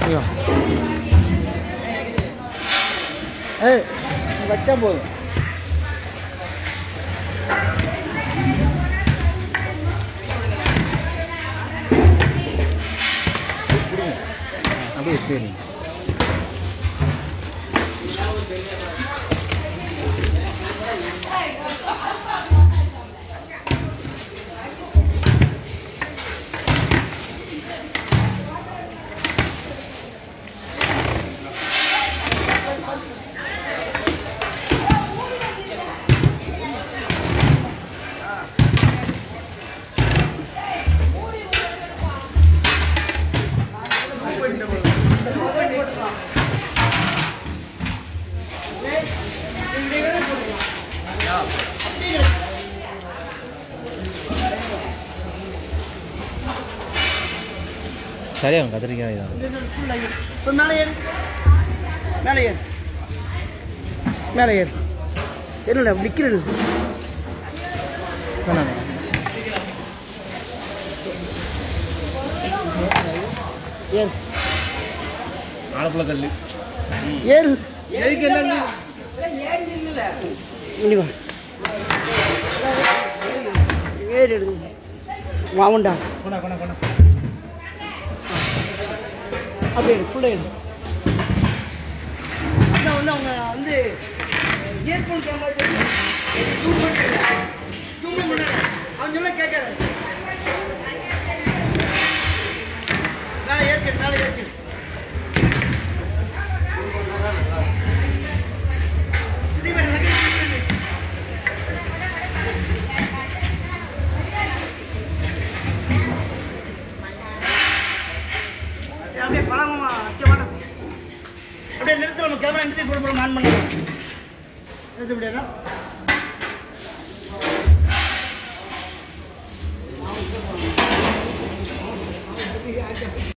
ஐயோ ஏய் வச்சா போதும் அப்படியே சரி சரியாகும் கத்திரிக்காய் தான் இப்போ மேலே ஏறு மேலே ஏறு மேலே ஏறு என்ன நிற்கிறது வேணாம் ஏறு ஆலப்புழ கல் ஏறு எதுக்கு என்ன இங்க வா ஏறு எடுங்க வாவுண்டா கொண்டா கொண்டா கொண்டா அப்படியே எடு ஃபுல்லாக எடு அதான் வந்து அவங்க வந்து இயர்ஃபோன் கேமரா ஜூம் பண்ணுறாங்க ஜூம் பண்ணுறாங்க அவன் சொல்ல கேட்காது மேலே ஏற்று மேலே ஏற்று அப்படியே பழமா அச்ச மாட்டோம் அப்படியே நிறுத்து நம்ம கேமரா நிறுத்தி கூட போகிறோம் ஆன் பண்ணலாம் நிறுத்த முடியாதா